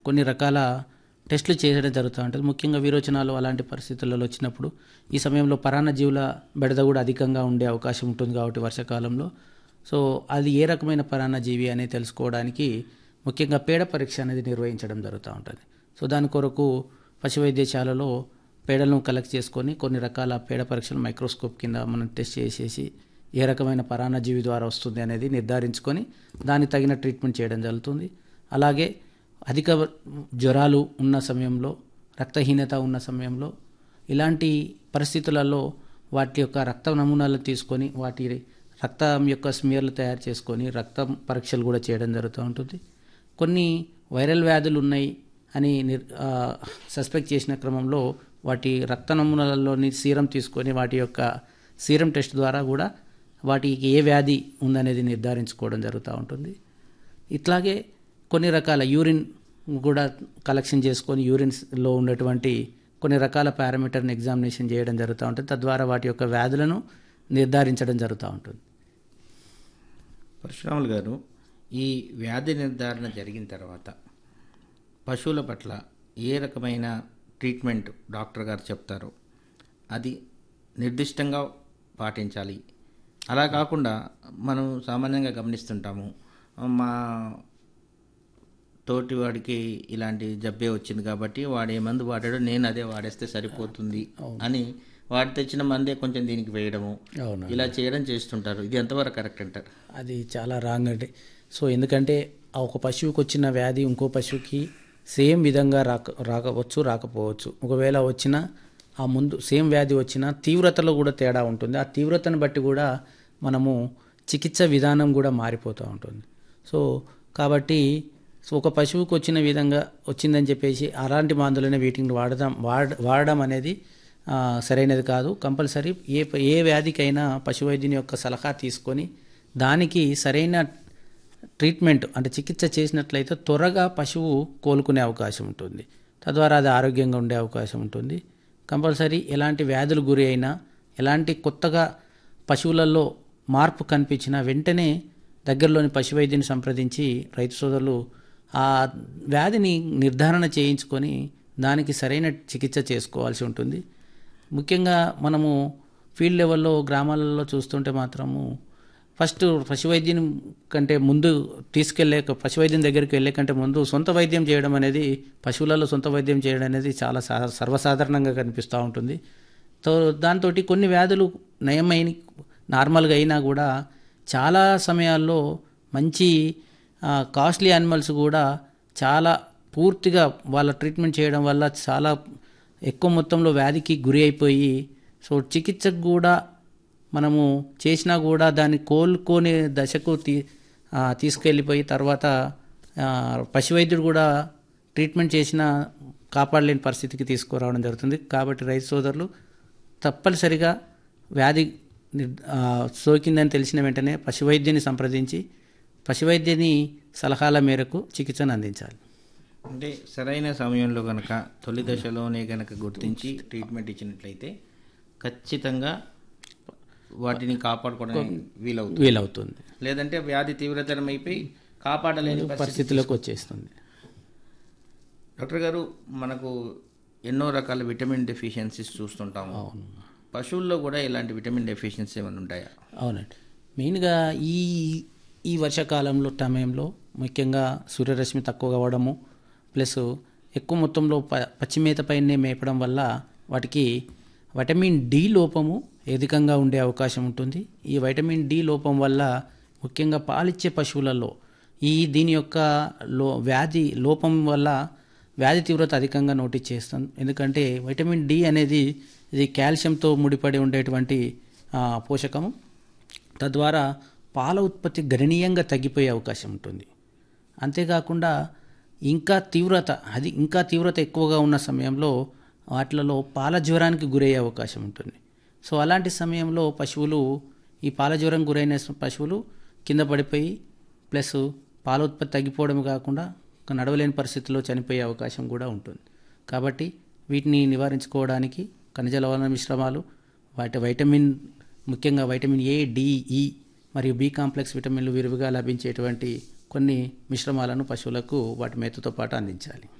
కొన్ని రకాల టెస్టులు చేయడం జరుగుతూ ఉంటుంది ముఖ్యంగా విరోచనాలు అలాంటి పరిస్థితులలో వచ్చినప్పుడు ఈ సమయంలో పరాన్నజీవుల బెడద కూడా అధికంగా ఉండే అవకాశం ఉంటుంది కాబట్టి వర్షాకాలంలో సో అది ఏ రకమైన పరాన్నజీవి అనేది తెలుసుకోవడానికి ముఖ్యంగా పేడ పరీక్ష అనేది నిర్వహించడం జరుగుతూ ఉంటుంది సో దాని కొరకు పశు వైద్యశాలలో పేడలను కలెక్ట్ చేసుకొని కొన్ని రకాల పేడ పరీక్షలు మైక్రోస్కోప్ కింద మనం టెస్ట్ చేసేసి ఏ రకమైన పరాన్నజీవి ద్వారా వస్తుంది అనేది నిర్ధారించుకొని దానికి తగిన ట్రీట్మెంట్ చేయడం జరుగుతుంది అలాగే అధిక జ్వరాలు ఉన్న సమయంలో రక్తహీనత ఉన్న సమయంలో ఇలాంటి పరిస్థితులలో వాటి యొక్క రక్త నమూనాలు తీసుకొని వాటి రక్తం యొక్క స్మియర్లు తయారు చేసుకొని రక్తం పరీక్షలు కూడా చేయడం జరుగుతూ ఉంటుంది కొన్ని వైరల్ వ్యాధులు ఉన్నాయి అని నిర్ సస్పెక్ట్ చేసిన క్రమంలో వాటి రక్త నమూనాలలోని సీరం తీసుకొని వాటి యొక్క సీరం టెస్ట్ ద్వారా కూడా వాటికి ఏ వ్యాధి ఉందనేది నిర్ధారించుకోవడం జరుగుతూ ఉంటుంది ఇట్లాగే కొన్ని రకాల యూరిన్ కూడా కలెక్షన్ చేసుకొని యూరిన్స్లో ఉన్నటువంటి కొన్ని రకాల పారామీటర్ని ఎగ్జామినేషన్ చేయడం జరుగుతూ ఉంటుంది తద్వారా వాటి యొక్క వ్యాధులను నిర్ధారించడం జరుగుతూ ఉంటుంది పరశురాములు గారు ఈ వ్యాధి నిర్ధారణ జరిగిన తర్వాత పశువుల పట్ల ఏ రకమైన ట్రీట్మెంట్ డాక్టర్ గారు చెప్తారో అది నిర్దిష్టంగా పాటించాలి అలా కాకుండా మనం సామాన్యంగా గమనిస్తుంటాము మా తోటి వాడికి ఇలాంటి జబ్బే వచ్చింది కాబట్టి వాడు ఏ మందు వాడాడో నేను అదే వాడేస్తే సరిపోతుంది అని వాడు తెచ్చిన మందే కొంచెం దీనికి వేయడము అవును ఇలా చేయడం చేస్తుంటారు ఇది ఎంతవరకు కరెక్ట్ అంటారు అది చాలా రాంగ్ అండి సో ఎందుకంటే ఆ ఒక పశువుకి వచ్చిన వ్యాధి ఇంకో పశువుకి సేమ్ విధంగా రాక రాకపోవచ్చు రాకపోవచ్చు ఒకవేళ వచ్చినా ఆ ముందు సేమ్ వ్యాధి వచ్చినా తీవ్రతలో కూడా తేడా ఉంటుంది ఆ తీవ్రతను బట్టి కూడా మనము చికిత్స విధానం కూడా మారిపోతూ ఉంటుంది సో కాబట్టి సో ఒక పశువుకి వచ్చిన విధంగా వచ్చిందని చెప్పేసి అలాంటి మందులనే వీటిని వాడదాం వాడ వాడడం అనేది ఆ, సరైనది కాదు కంపల్సరీ ఏ ఏ వ్యాధికైనా పశు వైద్యుని యొక్క సలహా తీసుకొని దానికి సరైన ట్రీట్మెంట్ అంటే చికిత్స చేసినట్లయితే త్వరగా పశువు కోలుకునే అవకాశం ఉంటుంది తద్వారా అది ఆరోగ్యంగా ఉండే అవకాశం ఉంటుంది కంపల్సరీ ఎలాంటి వ్యాధులు గురి అయినా ఎలాంటి కొత్తగా పశువులలో మార్పు కనిపించినా వెంటనే దగ్గరలోని పశు వైద్యుని సంప్రదించి రైతు సోదరులు ఆ వ్యాధిని నిర్ధారణ చేయించుకొని దానికి సరైన చికిత్స చేసుకోవాల్సి ఉంటుంది ముఖ్యంగా మనము ఫీల్డ్ లెవెల్లో గ్రామాలలో చూస్తుంటే మాత్రము ఫస్ట్ పశువైద్యం కంటే ముందు తీసుకెళ్లే పశువైద్యం దగ్గరికి వెళ్ళే కంటే ముందు సొంత వైద్యం చేయడం అనేది పశువులలో సొంత వైద్యం చేయడం అనేది చాలా సా- సర్వసాధారణంగా కనిపిస్తూ ఉంటుంది తో దాంతో కొన్ని వ్యాధులు నయమైన నార్మల్గా అయినా కూడా చాలా సమయాల్లో మంచి కాస్ట్లీ యానిమల్స్ కూడా చాలా పూర్తిగా వాళ్ళ ట్రీట్మెంట్ చేయడం వల్ల చాలా ఎక్కువ మొత్తంలో వ్యాధికి గురి అయిపోయి సో చికిత్సకు కూడా మనము చేసినా కూడా దాన్ని కోలుకోని దశకు తీ ఆ, తీసుకెళ్ళిపోయి తర్వాత ఆ, పశువైద్యుడు కూడా ట్రీట్మెంట్ చేసినా కాపాడలేని పరిస్థితికి తీసుకురావడం జరుగుతుంది కాబట్టి రైతు సోదరులు తప్పనిసరిగా వ్యాధి నిర్- ఆ, సోకిందని తెలిసిన వెంటనే పశువైద్యుని సంప్రదించి పశువైద్యుని సలహాల మేరకు చికిత్సను అందించాలి అంటే సరైన సమయంలో కనుక తొలి దశలోనే కనుక గుర్తించి ట్రీట్మెంట్ ఇచ్చినట్లయితే ఖచ్చితంగా వాటిని కాపాడుకోవడం వీలవుతుంది వీలవుతుంది లేదంటే వ్యాధి తీవ్రతరం అయిపోయి కాపాడలేని పరిస్థితి పరిస్థితిలోకి వచ్చేస్తుంది డాక్టర్ గారు మనకు ఎన్నో రకాల విటమిన్ డెఫిషియన్సీస్ చూస్తుంటాము అవును పశువుల్లో కూడా ఇలాంటి విటమిన్ డెఫిషియన్సీ ఏమైనా ఉంటాయా అవునండి మెయిన్గా ఈ ఈ వర్షాకాలంలో సమయంలో ముఖ్యంగా సూర్యరశ్మి తక్కువ కావడము ప్లస్ ఎక్కువ మొత్తంలో ప పచ్చిమేత పైనే మేపడం వల్ల వాటికి వైటమిన్ డి లోపము అధికంగా ఉండే అవకాశం ఉంటుంది ఈ వైటమిన్ డి లోపం వల్ల ముఖ్యంగా పాలిచ్చే పశువులలో ఈ దీని యొక్క లో వ్యాధి లోపం వల్ల వ్యాధి తీవ్రత అధికంగా నోటీస్ చేస్తాం ఎందుకంటే వైటమిన్ డి అనేది ఇది కాల్షియంతో ముడిపడి ఉండేటువంటి ఆ, పోషకము తద్వారా పాల ఉత్పత్తి గణనీయంగా తగ్గిపోయే అవకాశం ఉంటుంది అంతేకాకుండా ఇంకా తీవ్రత అది ఇంకా తీవ్రత ఎక్కువగా ఉన్న సమయంలో వాటిలలో పాల జ్వరానికి గురయ్యే అవకాశం ఉంటుంది సో అలాంటి సమయంలో పశువులు ఈ పాల జ్వరం గురైన పశువులు కింద పడిపోయి ప్లస్ పాల ఉత్పత్తి తగ్గిపోవడం కాకుండా ఒక నడవలేని పరిస్థితిలో చనిపోయే అవకాశం కూడా ఉంటుంది కాబట్టి వీటిని నివారించుకోవడానికి ఖనిజ లవణ మిశ్రమాలు వాటి వైటమిన్ ముఖ్యంగా వైటమిన్ ఏ డి ఈ మరియు బి కాంప్లెక్స్ విటమిన్లు విరివిగా లభించేటువంటి కొన్ని మిశ్రమాలను పశువులకు వాటి మేతతో పాటు అందించాలి